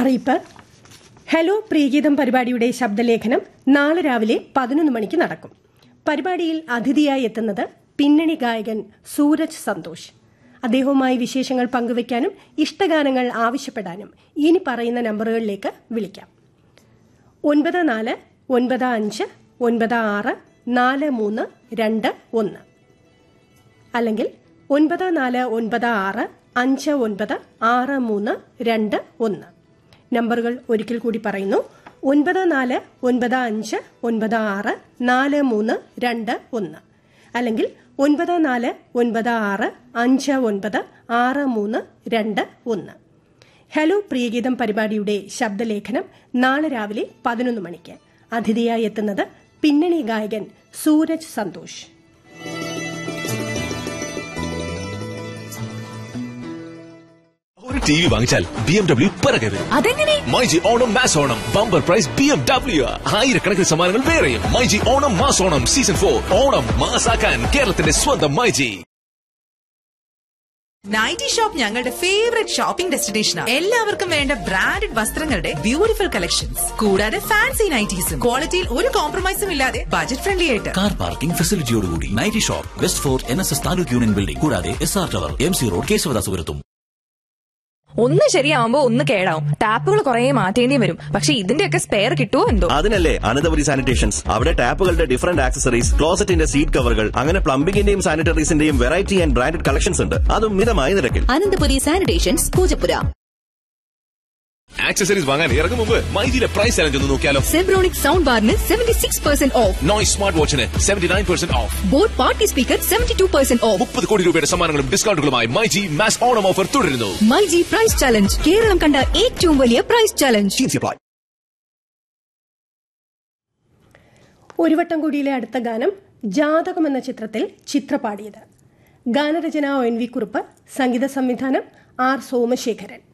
അറിയിപ്പ് ഹലോ പ്രിയഗീതം പരിപാടിയുടെ ശബ്ദലേഖനം നാളെ രാവിലെ പതിനൊന്ന് മണിക്ക് നടക്കും പരിപാടിയിൽ അതിഥിയായി എത്തുന്നത് പിന്നണി ഗായകൻ സൂരജ് സന്തോഷ് അദ്ദേഹവുമായി വിശേഷങ്ങൾ പങ്കുവയ്ക്കാനും ഇഷ്ടഗാനങ്ങൾ ആവശ്യപ്പെടാനും ഇനി പറയുന്ന നമ്പറുകളിലേക്ക് വിളിക്കാം ഒൻപത് നാല് ഒൻപത് അഞ്ച് ഒൻപത് ആറ് നാല് മൂന്ന് രണ്ട് ഒന്ന് അല്ലെങ്കിൽ ഒൻപത് നാല് ഒൻപത് ആറ് അഞ്ച് ഒൻപത് ആറ് മൂന്ന് രണ്ട് ഒന്ന് നമ്പറുകൾ ഒരിക്കൽ കൂടി പറയുന്നു ഒൻപത് നാല് ഒൻപത് അഞ്ച് ഒൻപത് ആറ് നാല് മൂന്ന് രണ്ട് ഒന്ന് അല്ലെങ്കിൽ ഒൻപത് നാല് ഒൻപത് ആറ് അഞ്ച് ഒൻപത് ആറ് മൂന്ന് രണ്ട് ഒന്ന് ഹലോ പ്രിയഗീതം പരിപാടിയുടെ ശബ്ദലേഖനം നാളെ രാവിലെ പതിനൊന്ന് മണിക്ക് അതിഥിയായി എത്തുന്നത് പിന്നണി ഗായകൻ സൂരജ് സന്തോഷ് ഒരു ടി വി വാങ്ങിച്ചാൽ ബി എം ഡബ്ല്യു പിറകെ വരും അതെങ്ങനെ myG Onam mass Onam bumper prize B M W ആയിരക്കണക്കിന് സമ്മാനങ്ങൾ വേറെയും myG Onam mass Onam season for Onam മാസാക്കാൻ കേരളത്തിന്റെ സ്വന്തം മൈജി നൈറ്റി ഷോപ്പ് ഞങ്ങളുടെ ഫേവറേറ്റ് ഷോപ്പിംഗ് ഡെസ്റ്റിനേഷനാണ് എല്ലാവർക്കും വേണ്ട ബ്രാൻഡഡ് വസ്ത്രങ്ങളുടെ ബ്യൂട്ടിഫുൾ കളക്ഷൻസ് കൂടാതെ ഫാൻസി നൈറ്റീസും ക്വാളിറ്റിയിൽ ഒരു കോംപ്രമൈസും ഇല്ലാതെ ബജറ്റ് ഫ്രണ്ട്ലി ആയിട്ട് കാർ പാർക്കിംഗ് ഫെസിലിറ്റിയോടുകൂടി nighty shop West Fort N S S taluk union building കൂടാതെ S R tower M C road കേശവദാസുപുരത്തും ഒന്ന് ശരിയാവുമ്പോ ഒന്ന് കേടാവും ടാപ്പുകൾ കുറെ മാറ്റേണ്ടി വരും പക്ഷെ ഇതിന്റെയൊക്കെ സ്പെയർ കിട്ടുമോ എന്തോ അതിനല്ലേ അനന്തപുരി സാനിറ്റേഷൻസ് അവിടെ ടാപ്പുകളുടെ ഡിഫറന്റ് ആക്സസറീസ് ക്ലോസറ്റിന്റെ സീറ്റ് കവറുകൾ അങ്ങനെ പ്ലംബിംഗിന്റെയും സാനിറ്ററീസിന്റെയും വെറൈറ്റി ആൻഡ് ബ്രാൻഡഡ് കളക്ഷൻസ് ഉണ്ട് അതും മിതമായ നിരക്കിൽ അനന്തപുരി സാനിറ്റേഷൻസ് പൂജപ്പുര ആക്സസറീസ് വാങ്ങാൻ ഇറങ്ങും മുമ്പ് മൈജിയിലെ പ്രൈസ് ചലഞ്ച് ഒന്ന് നോക്കിയാലോ സെബ്രോണിക് സൗണ്ട് ബാറിന് seventy six percent off Noise smart വാച്ചിന് seventy nine percent off boAt party speaker seventy two percent off മുപ്പത് കോടി രൂപയുടെ സമ്മാനങ്ങളും ഡിസ്കൗണ്ടുകളുമായി മൈജി മാസ് ഓണം ഓഫർ തുടരുന്നു myG prize challenge Keralam കണ്ട ഏറ്റവും വലിയ പ്രൈസ് ചലഞ്ച് ഒരു വട്ടം കൂടിയിലെ അടുത്ത ഗാനം ജാതകം എന്ന ചിത്രത്തിൽ ചിത്ര പാടിയത് ഗാനരചന ഒ എൻ വി കുറുപ്പ് സംഗീത സംവിധാനം ആർ സോമശേഖരൻ